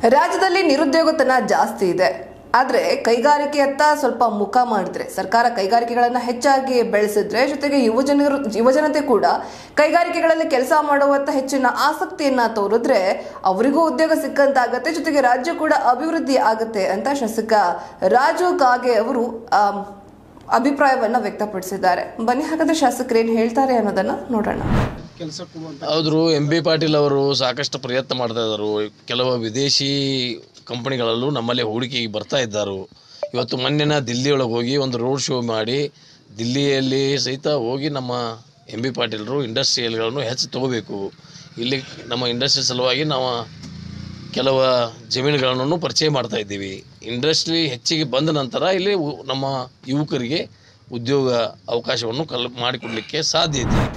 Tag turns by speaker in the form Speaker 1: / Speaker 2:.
Speaker 1: ರಾಜ್ಯದಲ್ಲಿ ನಿರುದ್ಯೋಗತನ ಜಾಸ್ತಿ ಇದೆ ಆದ್ರೆ ಕೈಗಾರಿಕೆಯತ್ತ ಸ್ವಲ್ಪ ಮುಖ ಮಾಡಿದ್ರೆ ಸರ್ಕಾರ ಕೈಗಾರಿಕೆಗಳನ್ನ ಹೆಚ್ಚಾಗಿ ಬೆಳೆಸಿದ್ರೆ ಜೊತೆಗೆ ಯುವಜನರು ಯುವಜನತೆ ಕೂಡ ಕೈಗಾರಿಕೆಗಳಲ್ಲಿ ಕೆಲಸ ಮಾಡುವತ್ತ ಹೆಚ್ಚಿನ ಆಸಕ್ತಿಯನ್ನ ತೋರಿದ್ರೆ ಅವರಿಗೂ ಉದ್ಯೋಗ ಸಿಕ್ಕಂತಾಗತ್ತೆ ಜೊತೆಗೆ ರಾಜ್ಯ ಕೂಡ ಅಭಿವೃದ್ಧಿ ಆಗುತ್ತೆ ಅಂತ ಶಾಸಕ ರಾಜು ಕಾಗೆ ಅವರು ಆಮ್, ಅಭಿಪ್ರಾಯವನ್ನ ವ್ಯಕ್ತಪಡಿಸಿದ್ದಾರೆ ಬನ್ನಿ ಹಾಗಾದ್ರೆ ಶಾಸಕರು ಏನ್ ಹೇಳ್ತಾರೆ ಅನ್ನೋದನ್ನ ನೋಡೋಣ
Speaker 2: ಕೆಲಸ ಕೊಡುವಂತ
Speaker 3: ಹೌದ್ರು ಎಂ ಬಿ ಪಾಟೀಲ್ ಅವರು ಸಾಕಷ್ಟು ಪ್ರಯತ್ನ ಮಾಡ್ತಾ ಇದ್ದಾರೆ ಕೆಲವು ವಿದೇಶಿ ಕಂಪನಿಗಳಲ್ಲೂ ನಮ್ಮಲ್ಲಿ ಹೂಡಿಕೆಗೆ ಬರ್ತಾ ಇದ್ದಾರೆ ಇವತ್ತು ಮೊನ್ನೆನ ದಿಲ್ಲಿಯೊಳಗೆ ಹೋಗಿ ಒಂದು ರೋಡ್ ಶೋ ಮಾಡಿ ದಿಲ್ಲಿಯಲ್ಲಿ ಸಹಿತ ಹೋಗಿ ನಮ್ಮ ಎಂ ಬಿ ಪಾಟೀಲರು ಇಂಡಸ್ಟ್ರಿಯಲ್ಗಳನ್ನು ಹೆಚ್ಚು ತಗೋಬೇಕು ಇಲ್ಲಿ ನಮ್ಮ ಇಂಡಸ್ಟ್ರಿ ಸಲುವಾಗಿ ನಾವು ಕೆಲವು ಜಮೀನುಗಳನ್ನು ಪರಿಚಯ ಮಾಡ್ತಾ ಇದ್ದೀವಿ ಇಂಡಸ್ಟ್ರಿ ಹೆಚ್ಚಿಗೆ ಬಂದ ನಂತರ ಇಲ್ಲಿ ಉ- ನಮ್ಮ ಯುವಕರಿಗೆ ಉದ್ಯೋಗ ಅವಕಾಶವನ್ನು ಕಲ್ ಮಾಡಿಕೊಡಲಿಕ್ಕೆ ಸಾಧ್ಯ ಇದೆ